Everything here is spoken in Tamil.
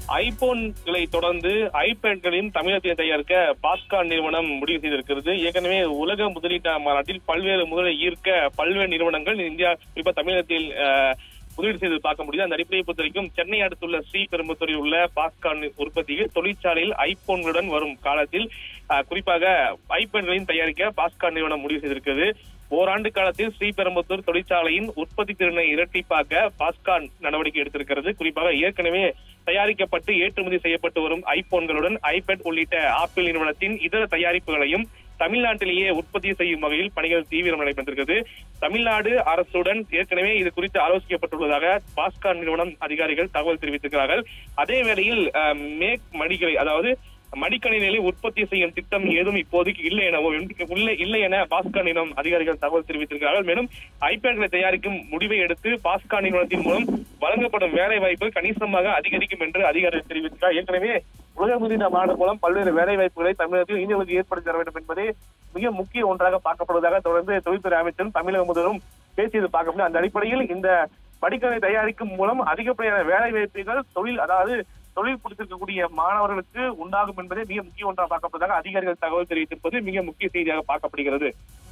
ஐபோன்களை தொடர்ந்து ஐபேட்களையும் தமிழகத்தில் தயாரிக்க பாஸ்கான் நிறுவனம் முடிவு செய்திருக்கிறது ஏற்கனவே உலக முதலீட்டு மாநாட்டில் பல்வேறு முதலை ஈர்க்க பல்வேறு நிறுவனங்கள் இந்தியா குறிப்பா தமிழகத்தில் அஹ், முதலீடு செய்து பார்க்க முடியுது அந்த அடிப்படையை பொறுத்த வரைக்கும் சென்னை அடுத்துள்ள ஸ்ரீபெரும்புத்தூரில் உள்ள பாஸ்கான் உற்பத்தியில் தொழிற்சாலையில் ஐபோன்களுடன் வரும் காலத்தில் அஹ், குறிப்பாக ஐபோன்களையும் தயாரிக்க பாஸ்கான் நிறுவனம் முடிவு செய்திருக்கிறது ஓராண்டு காலத்தில் ஸ்ரீபெரும்புத்தூர் தொழிற்சாலையின் உற்பத்தி திறனை இரட்டிப்பாக்க பாஸ்கான் நடவடிக்கை எடுத்திருக்கிறது குறிப்பாக ஏற்கனவே தயாரிக்கப்பட்டு ஏற்றுமதி செய்யப்பட்டு வரும் ஐபோன்களுடன் ஐபேட் உள்ளிட்ட ஆப்பிள் நிறுவனத்தின் இதர தயாரிப்புகளையும் தமிழ்நாட்டிலேயே உற்பத்தி செய்யும் வகையில் பணிகள் தீவிரம் நடைபெற்றிருக்கிறது தமிழ்நாடு அரசுடன் ஏற்கனவே இது குறித்து ஆலோசிக்கப்பட்டுள்ளதாக பாஸ்கான் நிறுவனம் அதிகாரிகள் தகவல் தெரிவித்திருக்கிறார்கள் அதே வேளையில் அஹ், மேக் மடிகளை அதாவது மடிக்கணினிகளை உற்பத்தி செய்யும் திட்டம் ஏதும் இப்போதைக்கு இல்லை எனவோ இல்லை இல்லை என பாஸ்கான் நிறுவனம் அதிகாரிகள் தகவல் தெரிவித்திருக்கிறார்கள் மேலும் ஐபேட்களை தயாரிக்கும் முடிவை எடுத்து பாஸ்கான் நிறுவனத்தின் மூலம் வழங்கப்படும் வேலை வாய்ப்பு கணிசமாக அதிகரிக்கும் என்று அதிகாரிகள் தெரிவித்தார் ஏற்கனவே உலக முதலீட்டு மாநாடு மூலம் பல்வேறு வேலை வாய்ப்புகளை தமிழகத்தில் இந்தியாவுக்கு ஏற்படுத்தி தர வேண்டும் என்பதே மிக முக்கிய ஒன்றாக பார்க்கப்படுவதாக தொடர்ந்து தொழில்துறை அமைச்சரும் தமிழக முதல்வரும் பேசியது பார்க்க முடியும் அந்த அடிப்படையில் இந்த படிக்கலை தயாரிக்கும் மூலம் அதிகப்படியான வேலை வாய்ப்புகள் தொழில் அதாவது தொழில் புரிந்திருக்கக்கூடிய மாணவர்களுக்கு உண்டாகும் என்பதே மிக முக்கிய ஒன்றாக பார்க்கப்படுவதாக அதிகாரிகள் தகவல் தெரிவித்திருப்பது மிக முக்கிய செய்தியாக பார்க்கப்படுகிறது